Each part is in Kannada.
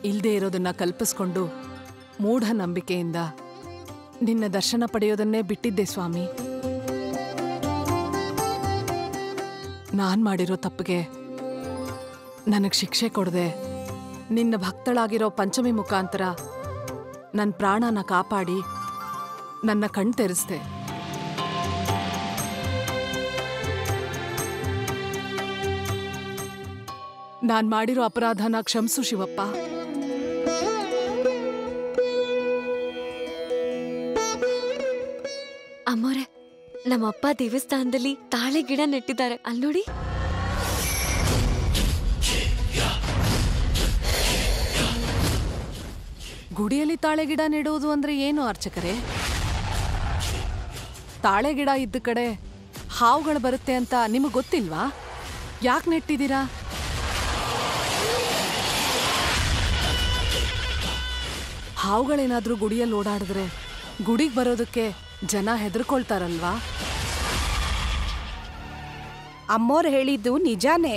ಇಲ್ದೇ ಇರೋದನ್ನ ಕಲ್ಪಿಸ್ಕೊಂಡು ಮೂಢನಂಬಿಕೆಯಿಂದ ನಿನ್ನ ದರ್ಶನ ಪಡೆಯೋದನ್ನೇ ಬಿಟ್ಟಿದ್ದೆ ಸ್ವಾಮಿ ನಾನ್ ಮಾಡಿರೋ ತಪ್ಪಿಗೆ ನನಗೆ ಶಿಕ್ಷೆ ಕೊಡದೆ ನಿನ್ನ ಭಕ್ತಳಾಗಿರೋ ಪಂಚಮಿ ಮುಖಾಂತರ ನನ್ನ ಪ್ರಾಣನ ಕಾಪಾಡಿ ನನ್ನ ಕಣ್ ತೆರೆಸ್ದೆ ನಾನ್ ಮಾಡಿರೋ ಅಪರಾಧನ ಕ್ಷಮಿಸು ಶಿವಪ್ಪ ಅಮ್ಮೋರೆ ನಮ್ಮಪ್ಪ ದೇವಸ್ಥಾನದಲ್ಲಿ ತಾಳೆ ಗಿಡ ನೆಟ್ಟಿದ್ದಾರೆ ಅಲ್ಲಿ ನೋಡಿ ಗುಡಿಯಲ್ಲಿ ತಾಳೆ ಗಿಡ ನೆಡುವುದು ಅಂದ್ರೆ ಏನು ಅರ್ಚಕರೇ ತಾಳೆ ಗಿಡ ಇದ್ದ ಕಡೆ ಹಾವುಗಳು ಬರುತ್ತೆ ಅಂತ ನಿಮಗೆ ಗೊತ್ತಿಲ್ವಾ ಯಾಕೆ ನೆಟ್ಟಿದ್ದೀರಾ ಹಾವುಗಳೇನಾದ್ರೂ ಗುಡಿಯಲ್ಲಿ ಓಡಾಡಿದ್ರೆ ಗುಡಿಗೆ ಬರೋದಕ್ಕೆ ಜನ ಹೆದರ್ಕೊಳ್ತಾರಲ್ವಾ ಅಮ್ಮೋರ್ ಹೇಳಿದ್ದು ನಿಜಾನೇ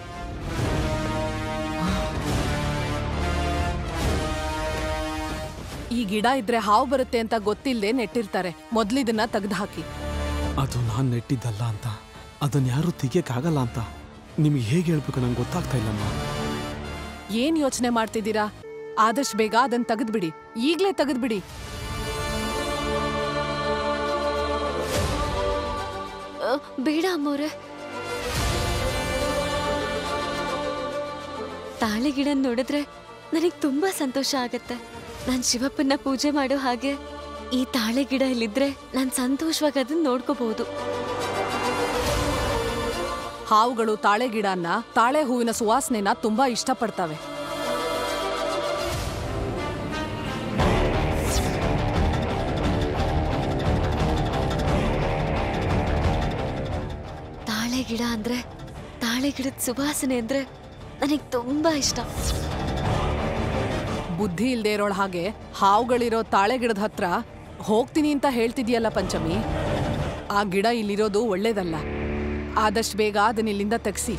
ಈ ಗಿಡ ಇದ್ರೆ ಹಾವು ಬರುತ್ತೆ ಅಂತ ಗೊತ್ತಿಲ್ಲದೆ ನೆಟ್ಟಿರ್ತಾರೆ ಮೊದ್ಲಿದನ್ನ ತೆಗ್ದು ಅದು ನಾನು ನೆಟ್ಟಿದ್ದಲ್ಲ ಅಂತ ಅದನ್ನ ಯಾರು ತೆಗಿಯಕ್ಕಾಗಲ್ಲ ಅಂತ ನಿಮಗೆ ಹೇಗೆ ಹೇಳ್ಬೇಕು ನಂಗೆ ಗೊತ್ತಾಗ್ತಾ ಇಲ್ಲಮ್ಮ ಏನ್ ಯೋಚನೆ ಮಾಡ್ತಿದ್ದೀರಾ ಆದಷ್ಟು ಬೇಗ ಅದನ್ನ ತೆಗೆದ್ಬಿಡಿ ಈಗ್ಲೇ ತೆಗೆದ್ಬಿಡಿ ಅ, ಬೇಡ ಅಮ್ಮೋರೆ ತಾಳೆ ಗಿಡ ನೋಡಿದ್ರೆ ನನಗೆ ತುಂಬಾ ಸಂತೋಷ ಆಗತ್ತೆ ನಾನ್ ಶಿವಪ್ಪನ ಪೂಜೆ ಮಾಡೋ ಹಾಗೆ ಈ ತಾಳೆ ಗಿಡ ಇಲ್ಲಿದ್ರೆ ನಾನ್ ಸಂತೋಷವಾಗಿ ಅದನ್ನ ನೋಡ್ಕೋಬಹುದು ಹಾವುಗಳು ತಾಳೆ ಗಿಡನ ತಾಳೆ ಹೂವಿನ ಸುವಾಸನೆನ ತುಂಬಾ ಇಷ್ಟಪಡ್ತವೆ ತಾಳೆ ಗಿಡ ಅಂದ್ರೆ ತಾಳೆ ಗಿಡದ ಸುವಾಸನೆ ಅಂದ್ರೆ ನನಗೆ ತುಂಬಾ ಇಷ್ಟ ಬುದ್ಧಿ ಇಲ್ದೇ ಇರೋಳ ಹಾಗೆ ಹಾವುಗಳಿರೋ ತಾಳೆ ಗಿಡದ ಹತ್ರ ಹೋಗ್ತೀನಿ ಅಂತ ಹೇಳ್ತಿದ್ಯಲ್ಲ ಪಂಚಮಿ ಆ ಗಿಡ ಇಲ್ಲಿರೋದು ಒಳ್ಳೇದಲ್ಲ ಆದಷ್ಟು ಬೇಗ ಅದನ್ನ ಇಲ್ಲಿಂದ ತೆಗ್ಸಿ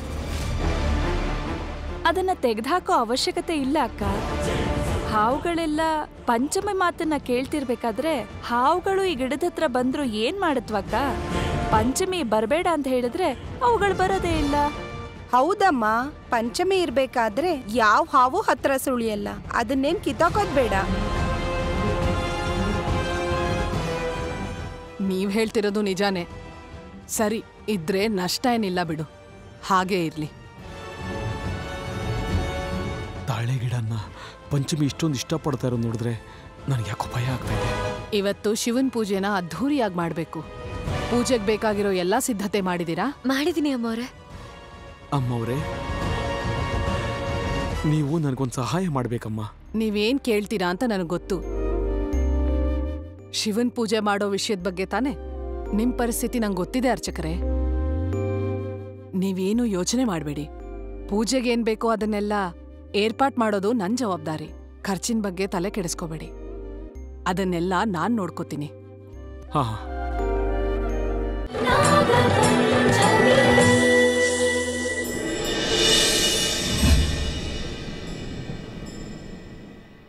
ಅದನ್ನ ತೆಗೆದ್ಹಾಕೋ ಅವಶ್ಯಕತೆ ಇಲ್ಲ ಅಕ್ಕ ಹಾವುಗಳೆಲ್ಲ ಪಂಚಮಿ ಮಾತನ್ನ ಕೇಳ್ತಿರ್ಬೇಕಾದ್ರೆ ಹಾವುಗಳು ಈ ಗಿಡದ ಹತ್ರ ಬಂದ್ರು ಏನ್ ಮಾಡತ್ವಕ್ಕ ಪಂಚಮಿ ಬರಬೇಡ ಅಂತ ಹೇಳಿದ್ರೆ ಅವುಗಳು ಬರೋದೇ ಇಲ್ಲ ಹೌದಮ್ಮ ಪಂಚಮಿ ಇರ್ಬೇಕಾದ್ರೆ ಯಾವ ಹಾವು ಹತ್ರ ಸುಳಿಯಲ್ಲ ಅದನ್ನೇನ್ ಕಿತ್ತಾಕೋದ್ ಬೇಡ ನೀವ್ ಹೇಳ್ತಿರೋದು ನಿಜಾನೇ ಸರಿ ಇದ್ರೆ ನಷ್ಟ ಏನಿಲ್ಲ ಬಿಡು ಹಾಗೇ ಇರ್ಲಿ ತಾಳೆ ಗಿಡನ ಪಂಚಮಿ ಇಷ್ಟೊಂದು ಇಷ್ಟಪಡ್ತಾ ಇರೋದು ನೋಡಿದ್ರೆ ನನಗೆ ಯಾಕೋ ಭಯ ಆಗ್ತಾ ಇದೆ ಇವತ್ತು ಶಿವನ್ ಪೂಜೆನ ಅದ್ಧೂರಿಯಾಗಿ ಮಾಡ್ಬೇಕು ಪೂಜೆಗೆ ಬೇಕಾಗಿರೋ ಎಲ್ಲಾ ಸಿದ್ಧತೆ ಮಾಡಿದೀರಾ ಮಾಡಿದೀನಿ ಅಮ್ಮವ್ರೆ ಅಮ್ಮವ್ರೆ ನೀವು ನನಗೊಂದು ಸಹಾಯ ಮಾಡ್ಬೇಕಮ್ಮ ನೀವೇನ್ ಕೇಳ್ತೀರಾ ಅಂತ ನನಗೆ ಗೊತ್ತು ಶಿವನ್ ಪೂಜೆ ಮಾಡೋ ವಿಷಯದ ಬಗ್ಗೆ ತಾನೆ ನಿಮ್ ಪರಿಸ್ಥಿತಿ ನಂಗೆ ಗೊತ್ತಿದೆ ಅರ್ಚಕರೇ ನೀವೇನು ಯೋಚನೆ ಮಾಡಬೇಡಿ ಪೂಜೆಗೆ ಏನ್ ಬೇಕೋ ಅದನ್ನೆಲ್ಲ ಏರ್ಪಾಟ್ ಮಾಡೋದು ನನ್ ಜವಾಬ್ದಾರಿ ಖರ್ಚಿನ ಬಗ್ಗೆ ತಲೆ ಕೆಡಿಸ್ಕೋಬೇಡಿ ಅದನ್ನೆಲ್ಲ ನಾನ್ ನೋಡ್ಕೋತೀನಿ ಹಾ ಹಾ ನಾಗಪಂಚಮಿ